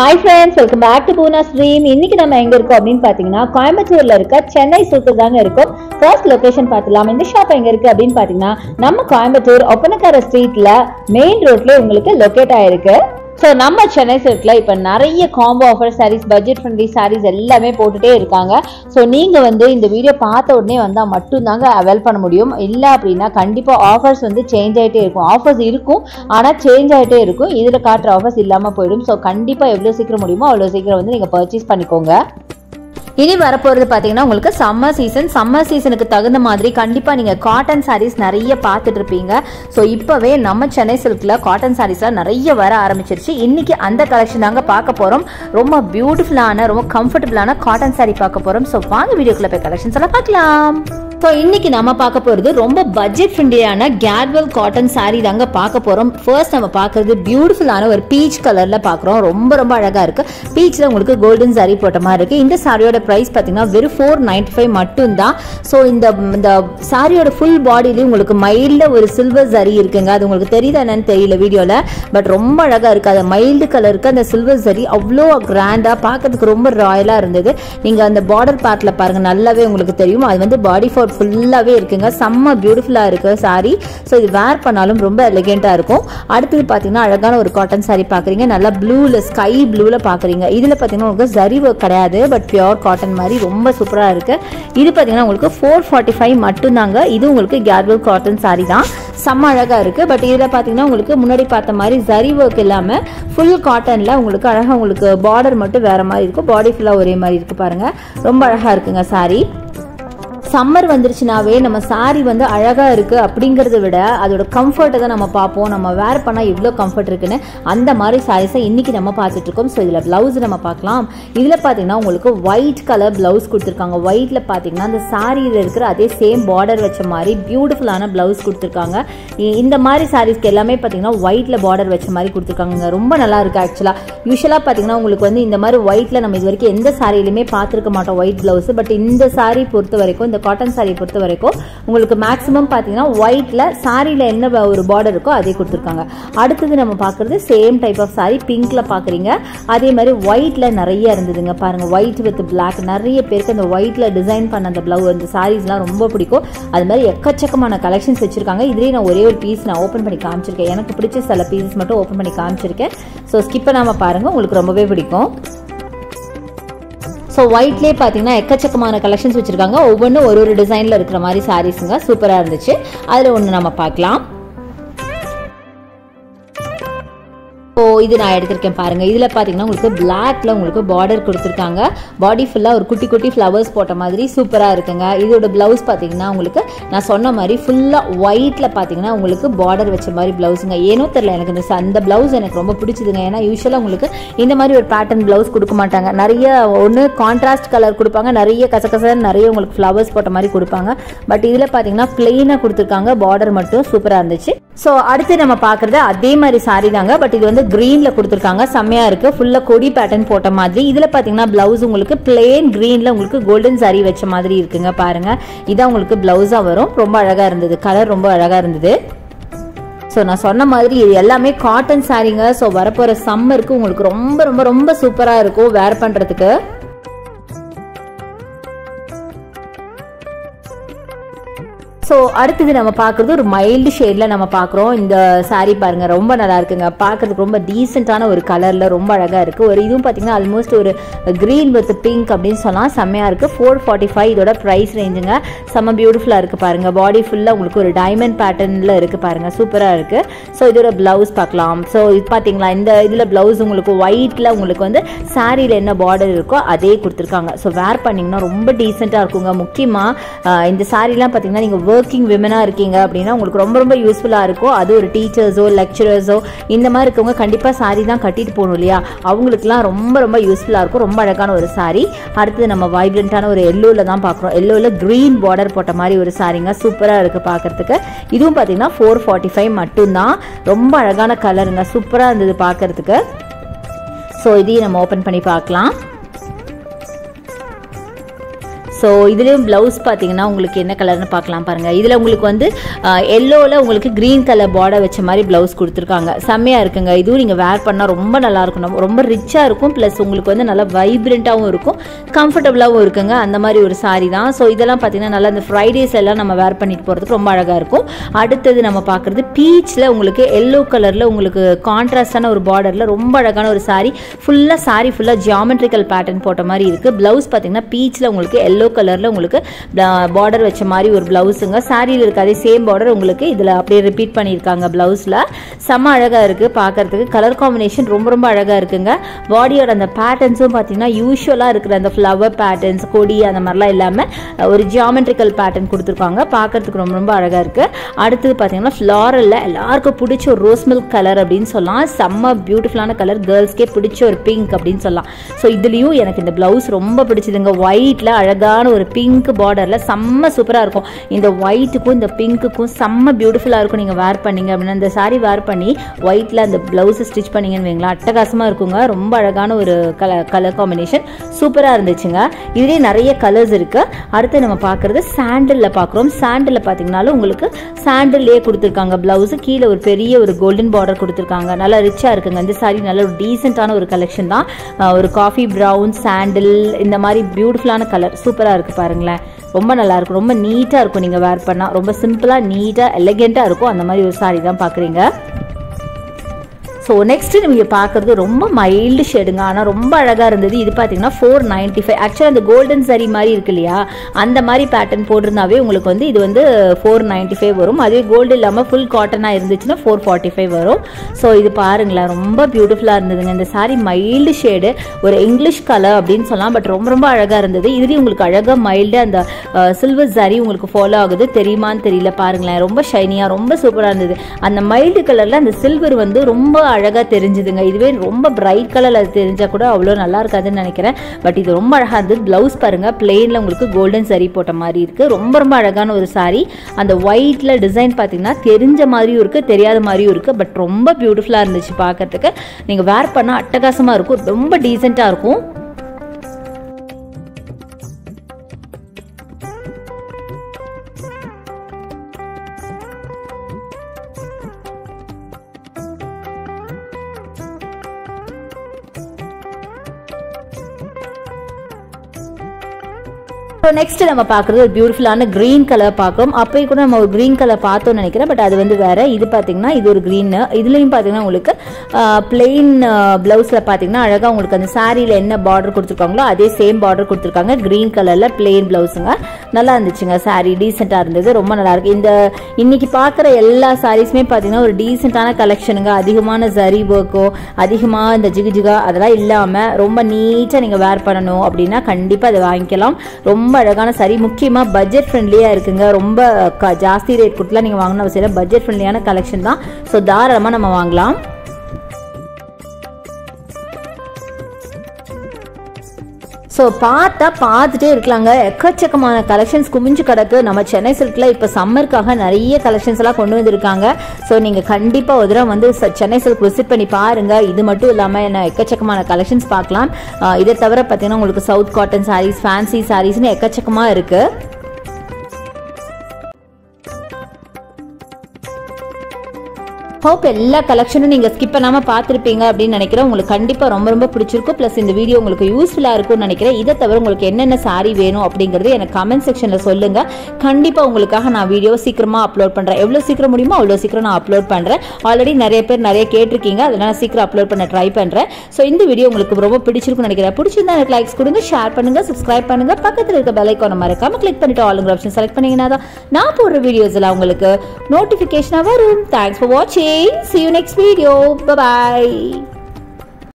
hi friends welcome back to Poona stream இன்னைக்கு நம்ம எங்க இருக்கோம் அப்படின்னு பாத்தீங்கன்னா கோயம்புத்தூர்ல இருக்க சென்னை சில்க்கு தாங்க இருக்கும் ஃபர்ஸ்ட் லொகேஷன் பார்த்துலாம் இந்த ஷாப் எங்க இருக்கு அப்படின்னு பாத்தீங்கன்னா நம்ம கோயம்புத்தூர் ஒப்பனக்கார ஸ்ட்ரீட்ல மெயின் ரோட்ல உங்களுக்கு லொக்கேட் ஆயிருக்கு ஸோ நம்ம சென்னை சில்க்ல இப்போ நிறைய combo offer sarees budget friendly sarees எல்லாமே போட்டுட்டே இருக்காங்க ஸோ நீங்கள் வந்து இந்த வீடியோ பார்த்த உடனே வந்தால் மட்டும்தாங்க அவைல் பண்ண முடியும் இல்லை அப்படின்னா கண்டிப்பாக ஆஃபர்ஸ் வந்து சேஞ்ச் ஆகிட்டே இருக்கும் ஆஃபர்ஸ் இருக்கும் ஆனால் சேஞ்ச் ஆகிட்டே இருக்கும் இதில் காட்டுற ஆஃபர்ஸ் இல்லாமல் போயிடும் ஸோ கண்டிப்பாக எவ்வளோ சீக்கிரம் முடியுமோ அவ்வளோ சீக்கிரம் வந்து நீங்கள் பர்ச்சேஸ் பண்ணிக்கோங்க இனி வரப்போகிறது பார்த்தீங்கன்னா உங்களுக்கு சம்மர் சீசன் சம்மர் சீசனுக்கு தகுந்த மாதிரி கண்டிப்பாக நீங்கள் காட்டன் சாரீஸ் நிறைய பார்த்துட்டு இருப்பீங்க ஸோ இப்போவே நம்ம சென்னை சில்கில் காட்டன் சாரீஸ்லாம் நிறைய வர ஆரம்பிச்சிருச்சு இன்னைக்கு அந்த கலெக்ஷன் தாங்க பார்க்க போகிறோம் ரொம்ப பியூட்டிஃபுல்லான ரொம்ப கம்ஃபர்டபுளான காட்டன் சாரீ பார்க்க போகிறோம் ஸோ வாங்க வீடியோக்குள்ள போய் கலெக்ஷன்ஸ் எல்லாம் பார்க்கலாம் ஸோ இன்னைக்கு நம்ம பார்க்க போகிறது ரொம்ப பட்ஜெட் ஃப்ரெண்ட்லியான கேட்வெல் காட்டன் saree தாங்க பார்க்க போகிறோம் ஃபர்ஸ்ட் நம்ம பார்க்கறது பியூட்டிஃபுல்லான ஒரு பீச் கலரில் பார்க்குறோம் ரொம்ப ரொம்ப அழகாக இருக்குது பீச்சில் உங்களுக்கு கோல்டன் saree போட்ட மாதிரி இருக்குது இந்த சாரியோட ப்ரைஸ் பார்த்தீங்கன்னா வெறும் ஃபோர் நைன்டி ஃபைவ் மட்டும்தான் ஸோ இந்த இந்த சாரியோட ஃபுல் பாடியிலையும் உங்களுக்கு மைல்டாக ஒரு சில்வர் சரி இருக்குங்க அது உங்களுக்கு தெரியுதா என்னன்னு தெரியல வீடியோவில் பட் ரொம்ப அழகாக இருக்குது அது மைல்டு கலருக்கு அந்த சில்வர் சரி அவ்வளோ கிராண்டாக பார்க்கறதுக்கு ரொம்ப ராயலாக இருந்தது நீங்கள் அந்த பார்டர் பார்ட்டில் பாருங்கள் நல்லாவே உங்களுக்கு தெரியும் அது வந்து பாடி ஃபார் ஃபுல்லாகவே இருக்குங்க செம்ம பியூட்டிஃபுல்லாக இருக்குது சாரி ஸோ இது வேர் பண்ணாலும் ரொம்ப எலிகெண்ட்டாக இருக்கும் அடுத்தது பார்த்தீங்கன்னா அழகான ஒரு காட்டன் சாரி பார்க்குறீங்க நல்லா ப்ளூவில் ஸ்கை ப்ளூவில் பார்க்குறீங்க இதில் பார்த்தீங்கன்னா உங்களுக்கு ஜரி ஒர்க் கிடையாது பட் பியோர் காட்டன் மாதிரி ரொம்ப சூப்பராக இருக்குது இது பார்த்தீங்கன்னா உங்களுக்கு ஃபோர் ஃபார்ட்டி ஃபைவ் மட்டும்தாங்க இது உங்களுக்கு கேர்வல் காட்டன் சாரி தான் செம்ம அழகாக இருக்குது பட் இதில் பார்த்தீங்கன்னா உங்களுக்கு முன்னாடி பார்த்த மாதிரி ஜரி ஒர்க் இல்லாமல் ஃபுல் காட்டனில் உங்களுக்கு அழகாக உங்களுக்கு பார்டர் மட்டும் வேறு மாதிரி இருக்கும் பாடி ஃபுல்லாக ஒரே மாதிரி இருக்குது பாருங்கள் ரொம்ப அழகாக இருக்குங்க சாரி சம்மர் வந்துருச்சுனாவே நம்ம saree வந்து அழகா இருக்கு அப்படிங்கறத விட அதோட கம்ஃபர்ட்டை தான் நம்ம பார்ப்போம் நம்ம வேர் பண்ணா எவ்வளோ கம்ஃபர்ட் இருக்குன்னு அந்த மாதிரி சாரீஸை இன்னைக்கு நம்ம பார்த்துட்டு இருக்கோம் ஸோ இதில் பிளவுஸ் நம்ம பார்க்கலாம் இதில் பார்த்தீங்கன்னா உங்களுக்கு ஒயிட் கலர் பிளவுஸ் கொடுத்துருக்காங்க ஒயிட்ல பார்த்தீங்கன்னா அந்த சாரியில் இருக்கிற அதே சேம் பார்டர் வச்ச மாதிரி பியூட்டிஃபுல்லான பிளவுஸ் கொடுத்துருக்காங்க இ- இந்த மாதிரி சாரீஸ்க்கு எல்லாமே பார்த்தீங்கன்னா ஒயிட்ல பார்டர் வச்ச மாதிரி கொடுத்துருக்காங்க ரொம்ப நல்லா இருக்கு ஆக்சுவலாக யூஸ்வலாக பார்த்தீங்கன்னா உங்களுக்கு வந்து இந்த மாதிரி ஒயிட்ல நம்ம இது வரைக்கும் எந்த சாரியிலுமே பார்த்துருக்க மாட்டோம் ஒயிட் பிளவுஸ் பட் இந்த சாரி பொறுத்த வரைக்கும் இந்த காட்டன் சாரி பொறுத்த வரைக்கும் உங்களுக்கு மேக்ஸிமம் பார்த்தீங்கன்னா ஒயிட்ல சாரியில் என்ன வ- ஒரு பார்டர் இருக்கோ அதே கொடுத்துருக்காங்க அடுத்தது நம்ம பார்க்குறது சேம் டைப் ஆஃப் சாரி பிங்க்ல பார்க்குறீங்க அதே மாதிரி ஒயிட்ல நிறைய இருந்ததுங்க பாருங்க ஒயிட் வித் பிளாக் நிறைய பேருக்கு அந்த ஒயிட்ல டிசைன் பண்ண அந்த பிளவு அந்த சாரீஸ்லாம் ரொம்ப பிடிக்கும் அது மாதிரி எக்கச்சக்கமான கலெக்ஷன்ஸ் வச்சிருக்காங்க இதுலேயே நான் ஒரே ஒரு பீஸ் நான் ஓப்பன் பண்ணி காமிச்சிருக்கேன் எனக்கு பிடிச்ச சில பீசஸ் மட்டும் ஓப்பன் பண்ணி காமிச்சிருக்கேன் ஸோ ஸ்கிப் பண்ணாமல் பாருங்க உங்களுக்கு ரொம்பவே பிடிக்கும் ஸோ ஒயிட்லேயே பார்த்தீங்கன்னா எக்கச்சக்கமான கலெக்ஷன்ஸ் வச்சுருக்காங்க ஒவ்வொன்றும் ஒரு ஒரு டிசைனில் இருக்கிற மாதிரி சாரீஸுங்க சூப்பராக இருந்துச்சு அதில் ஒன்று நம்ம பார்க்கலாம் ஸோ இது நான் எடுத்திருக்கேன் பாருங்க இதில் பார்த்தீங்கன்னா உங்களுக்கு பிளாக்ல உங்களுக்கு பார்டர் கொடுத்துருக்காங்க பாடி ஃபுல்லாக ஒரு குட்டி குட்டி ஃப்ளவர்ஸ் போட்ட மாதிரி சூப்பராக இருக்குங்க இதோட பிளவுஸ் பார்த்தீங்கன்னா உங்களுக்கு நான் சொன்ன மாதிரி ஃபுல்லாக ஒயிட்ல பார்த்தீங்கன்னா உங்களுக்கு பார்டர் வச்ச மாதிரி பிளவுஸுங்க ஏனோ தெரியல எனக்கு இந்த ச- அந்த பிளவுஸ் எனக்கு ரொம்ப பிடிச்சதுங்க ஏன்னா யூஸ்வலாக உங்களுக்கு இந்த மாதிரி ஒரு பேட்டர்ன் பிளவுஸ் கொடுக்க மாட்டாங்க நிறைய ஒன்று கான்ட்ராஸ்ட் கலர் கொடுப்பாங்க நிறைய கசகசன்னு நிறைய உங்களுக்கு ஃப்ளவர்ஸ் போட்ட மாதிரி கொடுப்பாங்க பட் இதில் பார்த்தீங்கன்னா பிளெயினாக கொடுத்துருக்காங்க பார்டர் மட்டும் சூப்பராக இருந்துச்சு ஸோ அடுத்து நம்ம பார்க்குறது அதே மாதிரி சாரி தாங்க பட் இது வந்து க்ரீனில் கொடுத்துருக்காங்க செம்மையாக இருக்குது ஃபுல்லாக கொடி பேட்டர்ன் போட்ட மாதிரி இதில் பார்த்தீங்கன்னா ப்ளவுஸ் உங்களுக்கு பிளேன் க்ரீனில் உங்களுக்கு கோல்டன் சாரி வச்ச மாதிரி இருக்குங்க பாருங்கள் இதான் உங்களுக்கு ப்ளவுஸாக வரும் ரொம்ப அழகாக இருந்தது கலர் ரொம்ப அழகாக இருந்தது ஸோ நான் சொன்ன மாதிரி இது எல்லாமே காட்டன் சாரீங்க ஸோ வரப்போகிற சம்மருக்கு உங்களுக்கு ரொம்ப ரொம்ப ரொம்ப சூப்பராக இருக்கும் வேர் பண்ணுறதுக்கு ஸோ அடுத்தது நம்ம பார்க்குறது ஒரு மைல்டு ஷேடில் நம்ம பார்க்குறோம் இந்த saree பாருங்க ரொம்ப நல்லா இருக்குங்க பார்க்கறதுக்கு ரொம்ப டீசெண்டான ஒரு கலரில் ரொம்ப அழகாக இருக்குது ஒரு இதுவும் பார்த்தீங்கன்னா ஆல்மோஸ்ட் ஒரு க்ரீன் வித் பிங்க் அப்படின்னு சொல்லலாம் செம்மையாக இருக்குது ஃபோர் ஃபார்ட்டி ஃபைவ் இதோட ப்ரைஸ் ரேஞ்சுங்க செம்ம பியூட்டிஃபுல்லாக இருக்குது பாருங்க பாடி ஃபுல்லாக உங்களுக்கு ஒரு டைமண்ட் பேட்டர்னில் இருக்குது பாருங்க சூப்பராக இருக்குது ஸோ இதோட ப்ளவுஸ் பார்க்கலாம் ஸோ இது பார்த்தீங்களா இந்த இதில் ப்ளவுஸ் உங்களுக்கு ஒயிட்டில் உங்களுக்கு வந்து சாரியில் என்ன பார்டர் இருக்கோ அதே கொடுத்துருக்காங்க ஸோ வேர் பண்ணிங்கன்னா ரொம்ப டீசெண்டாக இருக்குங்க முக்கியமாக இந்த சாரீலாம் பார்த்தீங்கன்னா நீங்கள் ஒர்க்கிங் விமனாக இருக்கீங்க அப்படின்னா உங்களுக்கு ரொம்ப ரொம்ப யூஸ்ஃபுல்லாக இருக்கும் அது ஒரு டீச்சர்ஸோ லெக்சரர்ஸோ இந்த மாதிரி இருக்கவங்க கண்டிப்பாக சாரி தான் கட்டிட்டு போகணும் இல்லையா அவங்களுக்குலாம் ரொம்ப ரொம்ப யூஸ்ஃபுல்லாக இருக்கும் ரொம்ப அழகான ஒரு சாரி அடுத்தது நம்ம வைப்ரண்ட்டான ஒரு எல்லோவில் தான் பார்க்குறோம் எல்லோவில் க்ரீன் பார்டர் போட்ட மாதிரி ஒரு சாரிங்க சூப்பராக இருக்குது பார்க்கறதுக்கு இதுவும் பார்த்தீங்கன்னா ஃபோர் ஃபார்ட்டி ஃபைவ் மட்டும்தான் ரொம்ப அழகான கலருங்க சூப்பராக இருந்தது பார்க்கறதுக்கு ஸோ இதையும் நம்ம ஓப்பன் பண்ணி பார்க்கலாம் ஸோ இதுலேயும் ப்ளவுஸ் பார்த்தீங்கன்னா உங்களுக்கு என்ன கலர்னு பார்க்கலாம் பாருங்கள் இதில் உங்களுக்கு வந்து எல்லோவில் உங்களுக்கு க்ரீன் கலர் பார்டர் வச்ச மாதிரி ப்ளவுஸ் கொடுத்துருக்காங்க செம்மையாக இருக்குங்க இதுவும் நீங்கள் வேர் பண்ணால் ரொம்ப நல்லா இருக்கும் நம்ம- ரொம்ப ரிச்சாக இருக்கும் ப்ளஸ் உங்களுக்கு வந்து நல்லா வைப்ரண்ட்டாகவும் இருக்கும் கம்ஃபர்டபுளாகவும் இருக்குங்க அந்த மாதிரி ஒரு saree தான் ஸோ இதெல்லாம் பார்த்தீங்கன்னா நல்லா இந்த ஃப்ரைடேஸ் எல்லாம் நம்ம வேர் பண்ணிட்டு போகிறதுக்கு ரொம்ப அழகாக இருக்கும் அடுத்தது நம்ம பார்க்குறது பீச்சில் உங்களுக்கு எல்லோ கலரில் உங்களுக்கு கான்ட்ராஸ்டான ஒரு பார்டரில் ரொம்ப அழகான ஒரு saree ஃபுல்லாக saree ஃபுல்லாக ஜியாமெட்ரிக்கல் பேட்டர்ன் போட்ட மாதிரி இருக்குது ப்ளவுஸ் பார்த்தீங்கன்னா பீச்சில் உங்களுக்கு எல்லோ கலரில் உங்களுக்கு பார்டர் வச்ச மாதிரி ஒரு ப்ளவுஸுங்க சாரியில் இருக்க அதே சேம் பார்டர் உங்களுக்கு இதில் அப்படியே ரிப்பீட் பண்ணியிருக்காங்க ப்ளவுஸில் செம்ம அழகாக இருக்குது பார்க்கறதுக்கு கலர் காம்பினேஷன் ரொம்ப ரொம்ப அழகாக இருக்குங்க பாடியோட அந்த பேட்டர்ன்ஸும் பார்த்தீங்கன்னா யூஸ்வலாக இருக்கிற அந்த ஃப்ளவர் பேட்டர்ன்ஸ் கொடி அந்த மாதிரிலாம் இல்லாமல் ஒரு ஜியாமெட்ரிக்கல் பேட்டர்ன் கொடுத்துருக்காங்க பார்க்கறதுக்கு ரொம்ப ரொம்ப அழகாக இருக்குது அடுத்தது பார்த்தீங்கன்னா ஃப்ளாரலில் எல்லாருக்கும் பிடிச்ச ஒரு ரோஸ் மில்க் கலர் அப்படின்னு சொல்லலாம் செம்ம பியூட்டிஃபுல்லான கலர் கேர்ள்ஸ்க்கே பிடிச்ச ஒரு பிங்க் அப்படின்னு சொல்லலாம் ஸோ இதுலேயும் எனக்கு இந்த ப்ளவுஸ் ரொம்ப பிடிச்சதுங்க ஒயிட்டில் அழகான ஒரு பிங்க் பார்டரில் செம்ம சூப்பராக இருக்கும் இந்த ஒயிட்டுக்கும் இந்த பிங்க்குக்கும் செம்ம பியூட்டிஃபுல்லாக இருக்கும் நீங்கள் வேர் பண்ணீங்க அப்படின்னா இந்த saree வேர் பண்ணி ஒயிட்டில் அந்த ப்ளவுஸை ஸ்டிச் பண்ணீங்கன்னு வைங்களா அட்டகாசமாக இருக்குங்க ரொம்ப அழகான ஒரு கலர் கலர் காம்பினேஷன் சூப்பராக இருந்துச்சுங்க இதுலேயே நிறைய கலர்ஸ் இருக்குது அடுத்து நம்ம பார்க்குறது சாண்டலில் பார்க்குறோம் சாண்டலில் பார்த்தீங்கன்னாலும் உங்களுக்கு சாண்டல்லே கொடுத்துருக்காங்க ப்ளவுஸு கீழே ஒரு பெரிய ஒரு கோல்டன் பார்டர் கொடுத்துருக்காங்க நல்லா ரிச்சாக இருக்குங்க இந்த saree நல்ல ஒரு டீசெண்டான ஒரு கலெக்ஷன் தான் அஹ் ஒரு காஃபி ப்ரௌன் சாண்டில் இந்த மாதிரி பியூட்டிஃபுல்லான கலர் சூப்பராக இருக்குது பாருங்களேன் ரொம்ப நல்லா இருக்கும் ரொம்ப நீட்டாக இருக்கும் நீங்கள் வேர் பண்ணால் ரொம்ப சிம்பிளாக நீட்டாக எலகெண்ட்டாக இருக்கும் அந்த மாதிரி ஒரு saree தான் பார்க்குறீங்க ஸோ நெக்ஸ்ட் நீங்கள் பார்க்குறது ரொம்ப மைல்டு ஷேடுங்க ஆனால் ரொம்ப அழகாக இருந்தது இது பார்த்தீங்கன்னா ஃபோர் நைன்ட்டி ஃபைவ் ஆக்சுவலாக அந்த கோல்டன் சரி மாதிரி இருக்கு இல்லையா அந்த மாதிரி பேட்டர்ன் போட்டிருந்தாவே உங்களுக்கு வந்து இது வந்து ஃபோர் நைன்ட்டி ஃபைவ் வரும் அதுவே கோல்டு இல்லாமல் ஃபுல் காட்டனாக இருந்துச்சுன்னா ஃபோர் ஃபார்ட்டி ஃபைவ் வரும் ஸோ இது பாருங்களேன் ரொம்ப பியூட்டிஃபுல்லாக இருந்ததுங்க இந்த saree மைல்டு ஷேடு ஒரு இங்கிலீஷ் கலர் அப்படின்னு சொல்லலாம் பட் ரொம்ப ரொம்ப அழகாக இருந்தது இதுலேயும் உங்களுக்கு அழகாக மைல்டு அந்த சில்வர் saree உங்களுக்கு ஃபாலோ ஆகுது தெரியுமான்னு தெரியல பாருங்களேன் ரொம்ப ஷைனியாக ரொம்ப சூப்பராக இருந்தது அந்த மைல்டு கலரில் அந்த சில்வர் வந்து ரொம்ப அழகாக தெரிஞ்சுதுங்க இதுவே ரொம்ப பிரைட் கலரில் அது தெரிஞ்சால் கூட அவ்வளோ நல்லா இருக்காதுன்னு நினைக்கிறேன் பட் இது ரொம்ப அழகாக இருந்தது ப்ளவுஸ் பாருங்கள் பிளெயினில் உங்களுக்கு கோல்டன் saree போட்ட மாதிரி இருக்குது ரொம்ப ரொம்ப அழகான ஒரு saree அந்த ஒயிட்டில் டிசைன் பார்த்தீங்கன்னா தெரிஞ்ச மாதிரியும் இருக்குது தெரியாத மாதிரியும் இருக்குது பட் ரொம்ப பியூட்டிஃபுல்லாக இருந்துச்சு பார்க்கறதுக்கு நீங்கள் வேர் பண்ணால் அட்டகாசமாக இருக்கும் ரொம்ப டீசெண்டாக இருக்கும் ஸோ நெக்ஸ்ட் நம்ம பார்க்குறது ஒரு பியூட்டிஃபுல்லான க்ரீன் கலர் பார்க்குறோம் அப்போயும் கூட நம்ம ஒரு க்ரீன் கலர் பார்த்தோம்னு நினைக்கிறேன் பட் அது வந்து வேற இது பார்த்தீங்கன்னா இது ஒரு க்ரீன் இதுலேயும் பார்த்தீங்கன்னா உங்களுக்கு பிளெயின் ப்ளவுஸில் பார்த்தீங்கன்னா அழகாக உங்களுக்கு அந்த சாரியில் என்ன பார்டர் கொடுத்துருக்காங்களோ அதே சேம் பார்டர் கொடுத்துருக்காங்க க்ரீன் கலரில் பிளெயின் ப்ளவுஸுங்க நல்லா இருந்துச்சுங்க சாரி டீசெண்டாக இருந்தது ரொம்ப நல்லா இருக்கு இந்த இன்னைக்கு பார்க்குற எல்லா சாரீஸுமே பார்த்தீங்கன்னா ஒரு டீசெண்டான கலெக்ஷனுங்க அதிகமான ஜரி ஒர்க்கோ அதிகமாக இந்த ஜிகு ஜிகா அதெல்லாம் இல்லாமல் ரொம்ப நீட்டாக நீங்கள் வேர் பண்ணணும் அப்படின்னா கண்டிப்பாக அதை வாங்கிக்கலாம் ரொம்ப அழகான சாரி முக்கியமாக பட்ஜெட் ஃப்ரெண்ட்லியாக இருக்குங்க ரொம்ப க- ஜாஸ்தி ரேட் கொடுத்துலாம் நீங்கள் வாங்கணும் அவசியம் இல்லை பட்ஜெட் ஃப்ரெண்ட்லியான கலெக்ஷன் தான் ஸோ தாராளமாக நம்ம வாங்கலாம் ஸோ பார்த்தா பார்த்துட்டே இருக்கலாங்க எக்கச்சக்கமான கலெக்ஷன்ஸ் குமிஞ்சு கிடக்கு நம்ம சென்னை சில்கில் இப்போ சம்மருக்காக நிறைய கலெக்ஷன்ஸ் எல்லாம் கொண்டு வந்திருக்காங்க ஸோ நீங்கள் கண்டிப்பாக ஒரு தடவை வந்து ச- சென்னை சில்க் விசிட் பண்ணி பாருங்க இது மட்டும் இல்லாமல் என்ன எக்கச்சக்கமான கலெக்ஷன்ஸ் பார்க்கலாம் ஆஹ் இதை தவிர பார்த்தீங்கன்னா உங்களுக்கு சவுத் காட்டன் சாரீஸ் ஃபேன்சி சாரீஸ்னு எக்கச்சக்கமாக இருக்குது ஹோப் எல்லா கலெக்ஷனும் நீங்கள் ஸ்கிப் பண்ணாமல் பார்த்துருப்பீங்க அப்படின்னு நினைக்கிறேன் உங்களுக்கு கண்டிப்பாக ரொம்ப ரொம்ப பிடிச்சிருக்கும் ப்ளஸ் இந்த வீடியோ உங்களுக்கு யூஸ்ஃபுல்லாக இருக்கும்னு நினைக்கிறேன் இதை தவிர உங்களுக்கு என்னென்ன saree வேணும் அப்படிங்கிறது எனக்கு கமெண்ட் செக்ஷனில் சொல்லுங்கள் கண்டிப்பாக உங்களுக்காக நான் வீடியோ சீக்கிரமாக அப்லோட் பண்ணுறேன் எவ்வளோ சீக்கிரம் முடியுமோ அவ்வளோ சீக்கிரம் நான் அப்லோட் பண்ணுறேன் ஆல்ரெடி நிறைய பேர் நிறைய கேட்டிருக்கீங்க அதெல்லாம் நான் சீக்கிரம் அப்லோட் பண்ண ட்ரை பண்ணுறேன் ஸோ இந்த வீடியோ உங்களுக்கு ரொம்ப பிடிச்சிருக்கும்னு நினைக்கிறேன் பிடிச்சிருந்தா எனக்கு லைக்ஸ் கொடுங்க ஷேர் பண்ணுங்க சப்ஸ்கிரைப் பண்ணுங்க பக்கத்தில் இருக்க பெல் ஐக்கான மறக்காம கிளிக் பண்ணிட்டு ஆளுங்கிற ஆப்ஷன் செலக்ட் பண்ணீங்கன்னா தான் நான் போடுற வீடியோஸ் எல்லாம் உங்களுக்கு நோட்டிஃபிகேஷனாக வரும் தேங்க்ஸ் ஃபார் வாட்சிங் see you next video bye bye